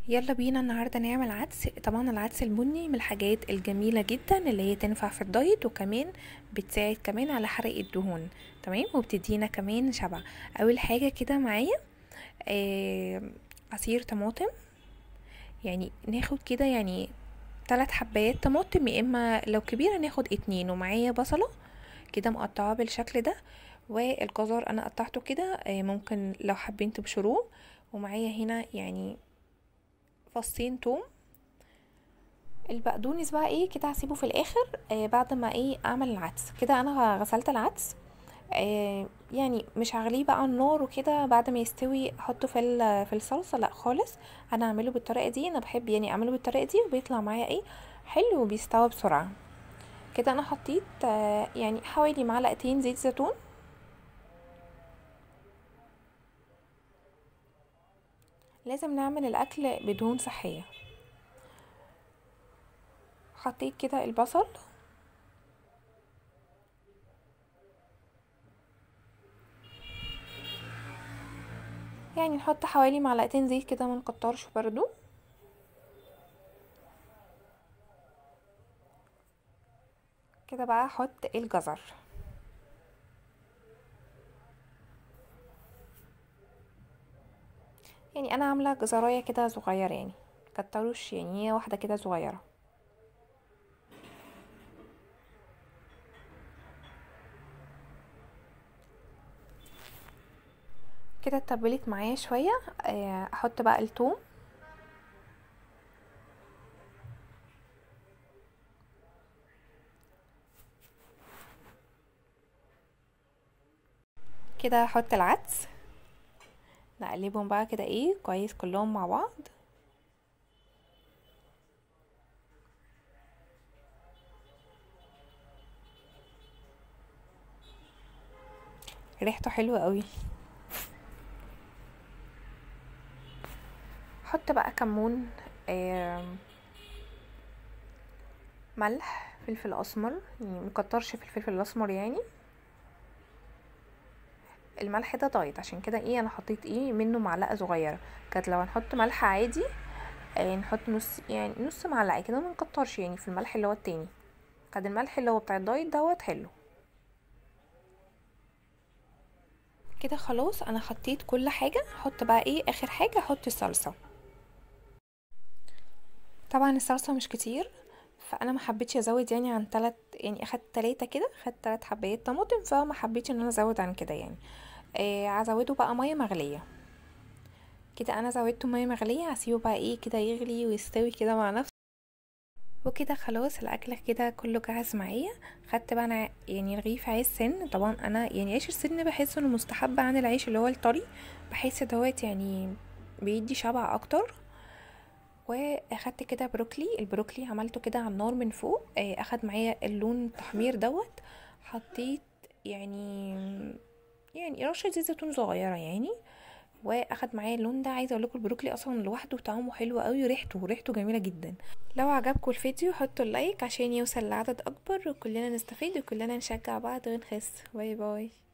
يلا بينا النهاردة نعمل عدس طبعا العدس البني من الحاجات الجميلة جدا اللي هي تنفع في الدايت وكمان بتساعد كمان على حرق الدهون تمام وبتدينا كمان شبع اول حاجة كده معايا آه عصير طماطم يعني ناخد كده يعني ثلاث حبايات طماطم يا اما لو كبيرة ناخد اتنين ومعايا بصلة كده مقطعاه بالشكل ده والجزر انا قطعته كده آه ممكن لو حابين تبشروه ومعايا هنا يعني فصين توم البقدونس بقى ايه كده هسيبه في الاخر آه بعد ما ايه اعمل العدس كده انا غسلت العدس آه يعني مش هغليه بقى على النار وكده بعد ما يستوي احطه في في الصلصه لا خالص انا اعمله بالطريقه دي انا بحب يعني اعمله بالطريقه دي وبيطلع معايا ايه حلو وبيستوى بسرعه كده انا حطيت آه يعني حوالي معلقتين زيت زيتون لازم نعمل الاكل بدهون صحيه حطيت كده البصل يعني نحط حوالي معلقتين زيت كده ما نكترش برضو كده بقى احط الجزر يعني انا عامله جزرايه كده صغيره يعني كتروش يعني هي واحده كده صغيره كده اتبلت معايا شويه احط بقى الثوم كده احط العدس نقلبهم بقى كده ايه كويس كلهم مع بعض ريحته حلوه قوي حط بقى كمون آه ملح فلفل اسمر يعني مكترش في الفلفل الاسمر يعني الملح ده دايت عشان كده ايه انا حطيت ايه منه معلقه صغيره كانت لو هنحط ملح عادي آه نحط نص يعني نص معلقه كده ما نكترش يعني في الملح اللي هو التاني كان الملح اللي هو بتاع الدايت دوت حلو كده خلاص انا حطيت كل حاجه احط بقى ايه اخر حاجه احط الصلصه طبعا الصلصه مش كتير فانا ما حبيتش ازود يعني عن تلات يعني اخدت تلاتة كده خدت تلات حبايات طماطم فما حبيتش ان انا ازود عن كده يعني آه هزوده بقى ميه مغليه كده انا زودته ميه مغليه هسيبه بقى ايه كده يغلي ويستوي كده مع نفسه وكده خلاص الاكل كده كله جاهز معايا خدت بقى انا يعني رغيف عيش سن طبعا انا يعني عيش السن بحس انه مستحب عن العيش اللي هو الطري بحس دوت يعني بيدي شبع اكتر واخدت كده بروكلي البروكلي عملته كده على النار من فوق اخد معايا اللون التحمير دوت حطيت يعني يعني رشه زيت زيتون صغيره يعني واخد معايا اللون ده عايزه اقول لكم البروكلي اصلا لوحده طعمه حلو قوي وريحته ريحته جميله جدا لو عجبكم الفيديو حطوا اللايك عشان يوصل لعدد اكبر وكلنا نستفيد وكلنا نشجع بعض ونخس باي باي